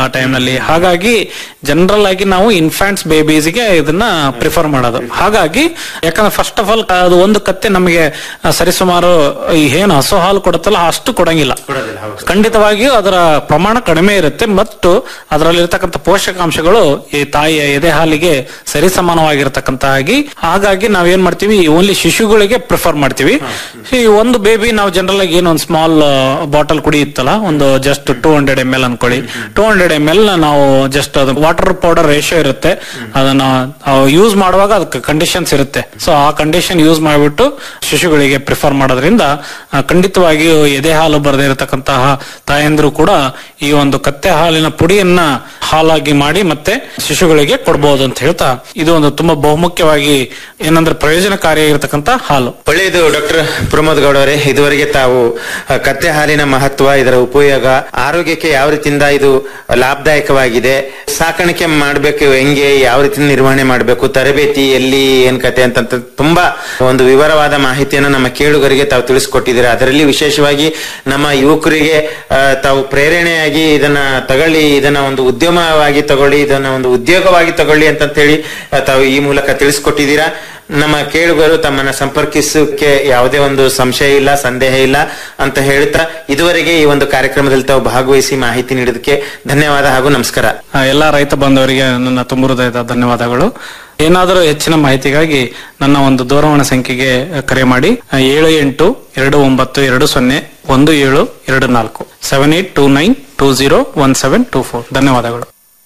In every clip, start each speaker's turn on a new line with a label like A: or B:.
A: ಟೈಮ್ನಲ್ಲಿ ಹಾಗಾಗಿ ಜನರಲ್ ಆಗಿ ನಾವು ಇನ್ಫ್ಯಾಂಟ್ಸ್ ಬೇಬೀಸ್ಗೆ ಇದನ್ನ ಪ್ರಿಫರ್ ಮಾಡೋದು ಹಾಗಾಗಿ ಯಾಕಂದ್ರೆ ಫಸ್ಟ್ ಆಫ್ ಆಲ್ ಅದು ಒಂದು ಕತ್ತೆ ನಮಗೆ ಆ, ಸರಿಸುಮಾರು ಈ ಏನು ಹಸು ಹಾಲು ಕೊಡುತ್ತಲ್ಲ ಅಷ್ಟು ಕೊಡಂಗಿಲ್ಲ ಖಂಡಿತವಾಗಿಯೂ ಅದರ ಪ್ರಮಾಣ ಕಡಿಮೆ ಇರುತ್ತೆ ಮತ್ತು ಅದರಲ್ಲಿರ್ತಕ್ಕಂಥ ಪೋಷಕಾಂಶಗಳು ಈ ತಾಯಿಯ ಎದೆ ಹಾಲಿಗೆ ಸರಿಸಮಾನವಾಗಿರ್ತಕ್ಕಂತ ಆಗಿ ಹಾಗಾಗಿ ನಾವೇನ್ ಮಾಡ್ತೀವಿ ಓನ್ಲಿ ಶಿಶುಗಳಿಗೆ ಪ್ರಿಫರ್ ಮಾಡ್ತೀವಿ ಈ ಒಂದು ಬೇಬಿ ನಾವು ಜನರಲ್ ಆಗಿ ಏನು ಒಂದು ಸ್ಮಾಲ್ ಬಾಟಲ್ ಕುಡಿಯುತ್ತಲ್ಲ ಒಂದು just two hundred M L ಅನ್ಕೊಳ್ಳಿ ಟೂ ಹಂಡ್ರೆಡ್ ಎಮ್ ಎಲ್ ನಾವು ಜಸ್ಟ್ ಅದು ವಾಟರ್ ಪೌಡರ್ ರೇಷಿಯೋ ಇರುತ್ತೆ ಅದನ್ನ ಯೂಸ್ ಮಾಡುವಾಗ ಅದಕ್ಕೆ ಕಂಡೀಷನ್ಸ್ ಇರುತ್ತೆ ಸೊ ಆ ಕಂಡೀಷನ್ ಯೂಸ್ ಮಾಡಿಬಿಟ್ಟು ಶಿಶುಗಳಿಗೆ ಪ್ರಿಫರ್ ಮಾಡೋದ್ರಿಂದ ಆ, ಖಂಡಿತವಾಗಿಯೂ ಎದೆ ಹಾಲು ಬರದೇ ಇರತಕ್ಕಂತಹ ತಾಯಂದಿರು ಕೂಡ ಈ ಒಂದು ಕತ್ತೆ ಹಾಲಿನ ಪುಡಿಯನ್ನ ಹಾಲಾಗಿ ಮಾಡಿ ಮತ್ತೆ ಶಿಶುಗಳಿಗೆ ಕೊಡಬಹುದು ಅಂತ ಹೇಳ್ತಾ ಇದು ಒಂದು ತುಂಬಾ ಬಹುಮುಖ್ಯವಾಗಿ ಏನಂದ್ರೆ ಪ್ರಯೋಜನಕಾರಿಯಾಗಿರ್ತಕ್ಕಂಥ ಹಾಲು
B: ಒಳ್ಳೆಯದು ಡಾಕ್ಟರ್ ಪ್ರಮೋದ್ ಗೌಡ ಅವರೇ ಇದುವರೆಗೆ ತಾವು ಆ, ಕತ್ತೆ ಹಾಲಿನ ಮಹತ್ವ ಇದರ ಉಪಯೋಗ ಆರೋಗ್ಯಕ್ಕೆ ಯಾವ ರೀತಿಯಿಂದ ಇದು ಲಾಭದಾಯಕವಾಗಿದೆ ಸಾಕಾಣಿಕೆ ಮಾಡಬೇಕು ಹೆಂಗೆ ಯಾವ ರೀತಿ ನಿರ್ವಹಣೆ ಮಾಡಬೇಕು ತರಬೇತಿ ಎಲ್ಲಿ ಏನ್ ಕತೆ ಅಂತ ತುಂಬಾ ಒಂದು ವಿವರವಾದ ಮಾಹಿತಿಯನ್ನು ನಮ್ಮ ಕೇಳುಗರಿಗೆ ತಾವು ತಿಳಿಸ್ಕೊಟ್ಟಿದ್ದೀರಾ ಅದರಲ್ಲಿ ವಿಶೇಷವಾಗಿ ನಮ್ಮ ಯುವಕರಿಗೆ ಆ, ತಾವು ಪ್ರೇರಣೆಯಾಗಿ ಇದನ್ನ ತಗೊಳ್ಳಿ ಇದನ್ನ ಒಂದು ಉದ್ಯಮವಾಗಿ ತಗೊಳ್ಳಿ ಇದನ್ನ ಒಂದು ಉದ್ಯೋಗವಾಗಿ ತಗೊಳ್ಳಿ ಅಂತ ಹೇಳಿ ಆ, ತಾವು ಈ ಮೂಲಕ ತಿಳಿಸ್ಕೊಟ್ಟಿದ್ದೀರಾ ನಮ್ಮ ಕೇಳುಗರು ತಮ್ಮನ್ನ ಸಂಪರ್ಕಿಸಕ್ಕೆ ಯಾವುದೇ ಒಂದು ಸಂಶಯ ಇಲ್ಲ ಸಂದೇಹ ಇಲ್ಲ ಅಂತ ಹೇಳ್ತಾ ಇದುವರೆಗೆ ಈ ಒಂದು ಕಾರ್ಯಕ್ರಮದಲ್ಲಿ ತಾವು ಭಾಗವಹಿಸಿ ಮಾಹಿತಿ ನೀಡೋದಕ್ಕೆ ಧನ್ಯವಾದ ಹಾಗೂ ನಮಸ್ಕಾರ
A: ಆ, ಎಲ್ಲ ರೈತ ಬಾಂಧವರಿಗೆ ನನ್ನ ತುಂಬ ಹೃದಯದ ಧನ್ಯವಾದಗಳು ಏನಾದರೂ ಹೆಚ್ಚಿನ ಮಾಹಿತಿಗಾಗಿ ನನ್ನ ಒಂದು ದೂರವಾಣಿ ಸಂಖ್ಯೆಗೆ ಕರೆ ಮಾಡಿ ಆ, ಏಳು ಎಂಟು ಎರಡು ಒಂಬತ್ತು ಎರಡು ಸೊನ್ನೆ ಒಂದು ಏಳು ಎರಡು ನಾಲ್ಕು seven eight two nine two zero one seven two four ಧನ್ಯವಾದಗಳು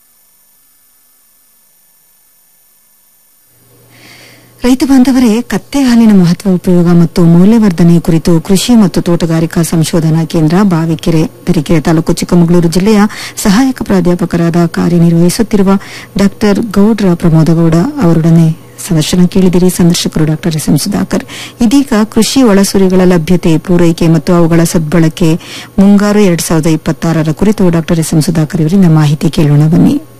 C: ರೈತ ಬಾಂಧವರೇ ಕತ್ತೆ ಹಾಲಿನ ಮಹತ್ವ ಉಪಯೋಗ ಮತ್ತು ಮೌಲ್ಯವರ್ಧನೆ ಕುರಿತು ಕೃಷಿ ಮತ್ತು ತೋಟಗಾರಿಕಾ ಸಂಶೋಧನಾ ಕೇಂದ್ರ ಬಾವಿಕೆರೆ ತರೀಕೆರೆ ತಾಲೂಕು ಚಿಕ್ಕಮಗಳೂರು ಜಿಲ್ಲೆಯ ಸಹಾಯಕ ಪ್ರಾಧ್ಯಾಪಕರಾದ ಕಾರ್ಯನಿರ್ವಹಿಸುತ್ತಿರುವ ಡಾಕ್ಟರ್ ಗೌಡ್ರ ಪ್ರಮೋದಗೌಡ ಅವರೊಡನೆ ಸಂದರ್ಶನ ಕೇಳಿದಿರಿ ಸಂದರ್ಶಕರು ಡಾಕ್ಟರ್ ಎಸ್ ಎಂ ಸುಧಾಕರ್ ಇದೀಗ ಕೃಷಿ ಒಳಸುರಿಗಳ ಲಭ್ಯತೆ ಪೂರೈಕೆ ಮತ್ತು ಅವುಗಳ ಸದ್ಬಳಕೆ ಮುಂಗಾರು ಎರಡ್ ಸಾವಿರದ ಇಪ್ಪತ್ತಾರರ ಕುರಿತು ಡಾಕ್ಟರ್ ಎಸ್ ಎಂ ಸುಧಾಕರ್ ಇವರಿಂದ ಮಾಹಿತಿ ಕೇಳೋಣ ಬನ್ನಿ